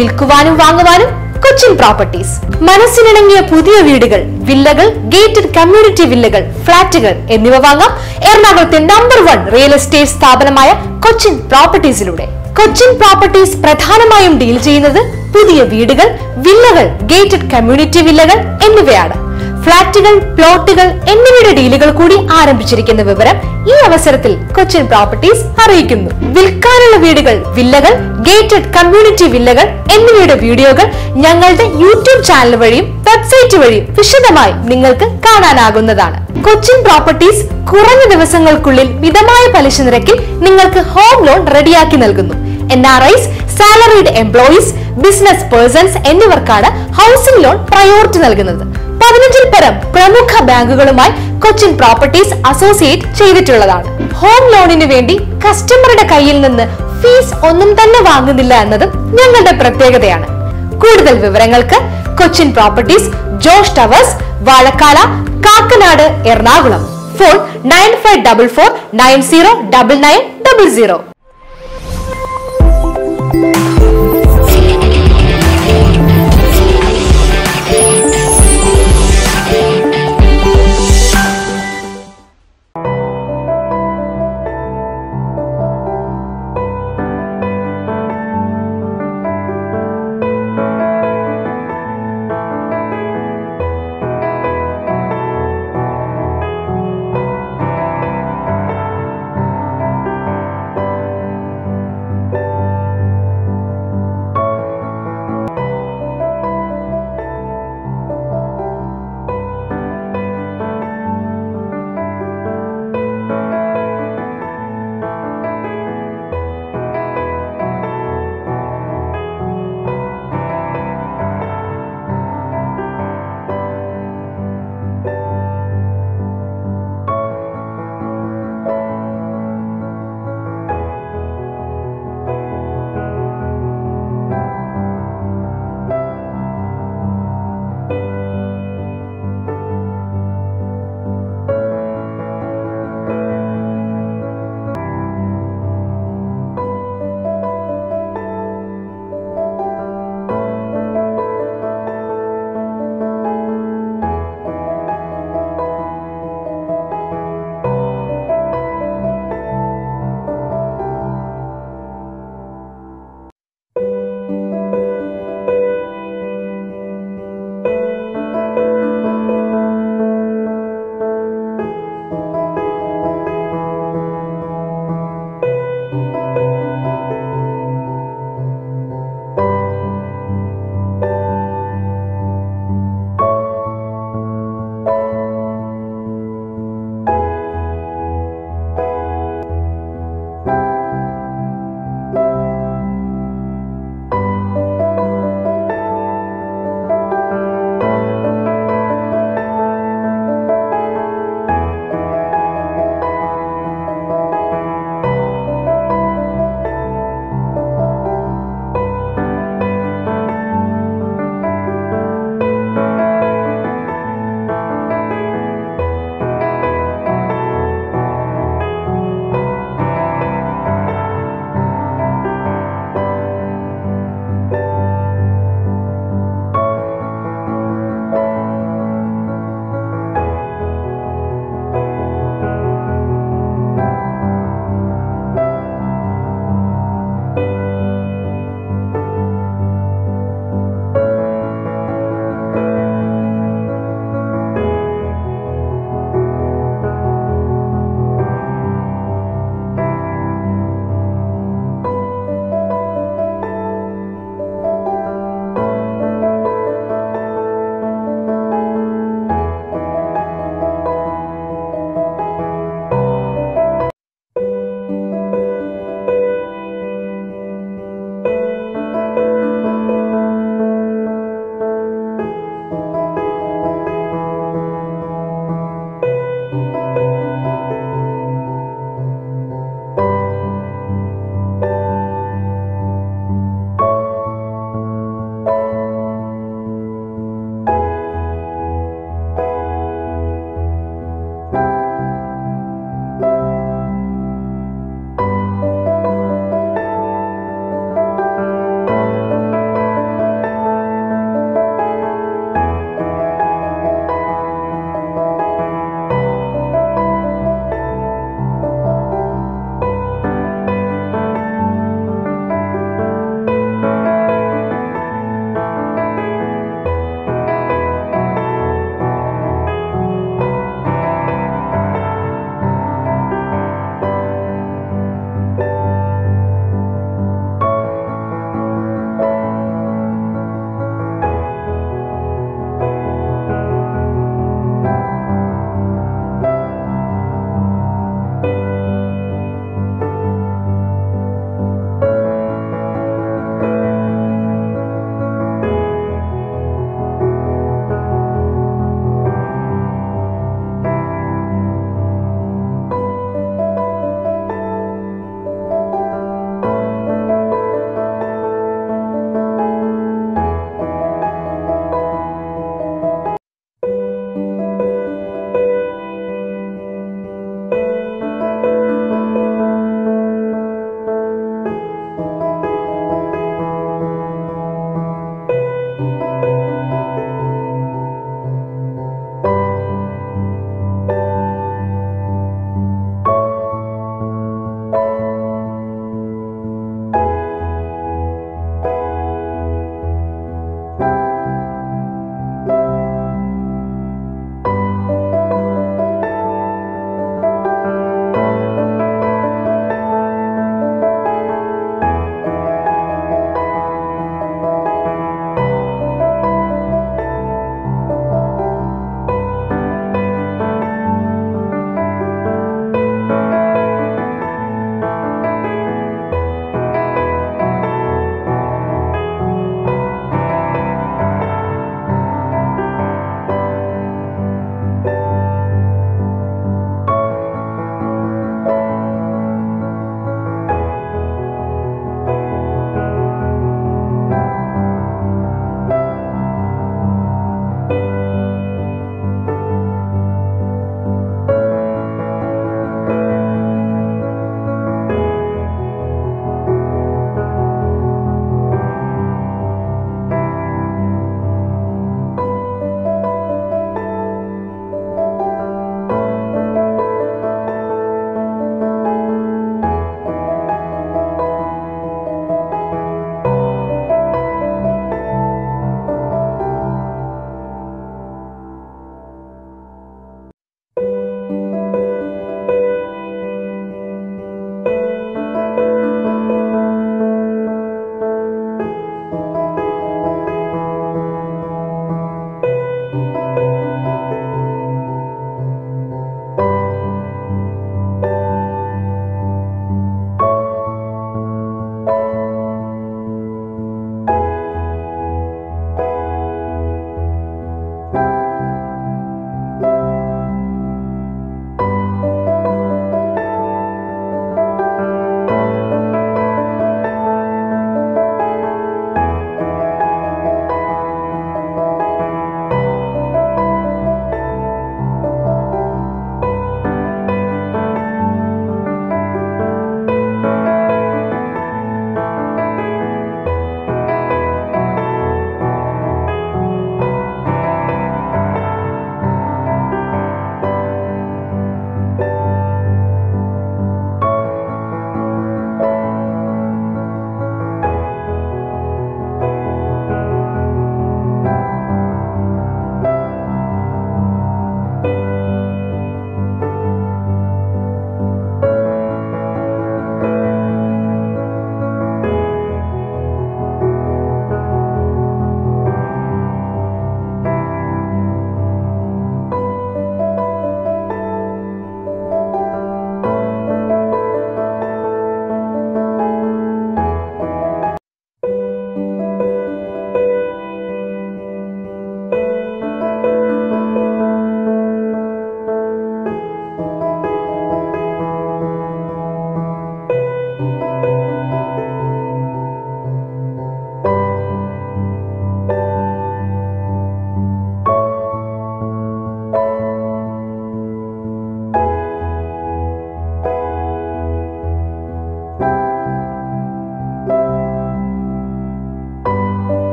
വിൽക്കുവാനും വാങ്ങുവാനും Cochin properties മനസ്സിനിണങ്ങിയ പുതിയ വീടുകൾ വില്ലകൾ gated community വില്ലകൾ ഫ്ളാറ്റുകൾ എന്നിവ വാങ്ങാം എറണാകുളത്തെ നമ്പർ വൺ റിയൽ എസ്റ്റേറ്റ് സ്ഥാപനമായ കൊച്ചിൻ പ്രോപ്പർട്ടീസിലൂടെ കൊച്ചിൻ പ്രോപ്പർട്ടീസ് പ്രധാനമായും ഡീൽ ചെയ്യുന്നത് പുതിയ വീടുകൾ വില്ലകൾ ഗേറ്റഡ് കമ്മ്യൂണിറ്റി വില്ലകൾ എന്നിവയാണ് ഫ്ളാറ്റുകൾ പ്ലോട്ടുകൾ എന്നിവയുടെ ഡീലുകൾ കൂടി ആരംഭിച്ചിരിക്കുന്ന വിവരം ഈ അവസരത്തിൽ കൊച്ചിൻ പ്രോപ്പർട്ടീസ് അറിയിക്കുന്നു വിൽക്കാനുള്ള വീടുകൾ വില്ലകൾ ഗേറ്റഡ് കമ്മ്യൂണിറ്റി വില്ലകൾ എന്നിവയുടെ വീഡിയോകൾ ഞങ്ങളുടെ യൂട്യൂബ് ചാനൽ വഴിയും വെബ്സൈറ്റ് വഴിയും വിശദമായി നിങ്ങൾക്ക് കാണാനാകുന്നതാണ് കൊച്ചിൻ പ്രോപ്പർട്ടീസ് കുറഞ്ഞ ദിവസങ്ങൾക്കുള്ളിൽ മിതമായ പലിശ നിരക്കിൽ നിങ്ങൾക്ക് ഹോം ലോൺ റെഡിയാക്കി നൽകുന്നു N R Is salaried employees business persons എന്നിവർക്കാണ് ഹൗസിംഗ് ലോൺ പ്രയോറിറ്റി നൽകുന്നത് പതിനഞ്ചിൽ പരം പ്രമുഖ ബാങ്കുകളുമായി കൊച്ചിൻ പ്രോപ്പർട്ടീസ് അസോസിയേറ്റ് ചെയ്തിട്ടുള്ളതാണ് ഹോം ലോണിന് വേണ്ടി കസ്റ്റമറുടെ കയ്യിൽ നിന്ന് ഫീസ് ഒന്നും തന്നെ വാങ്ങുന്നില്ല എന്നതും ഞങ്ങളുടെ പ്രത്യേകതയാണ് കൂടുതൽ വിവരങ്ങൾക്ക് Cochin properties Josh towers Vazhakkala Kakkanad Ernakulam phone nine five double four nine zero double nine double zero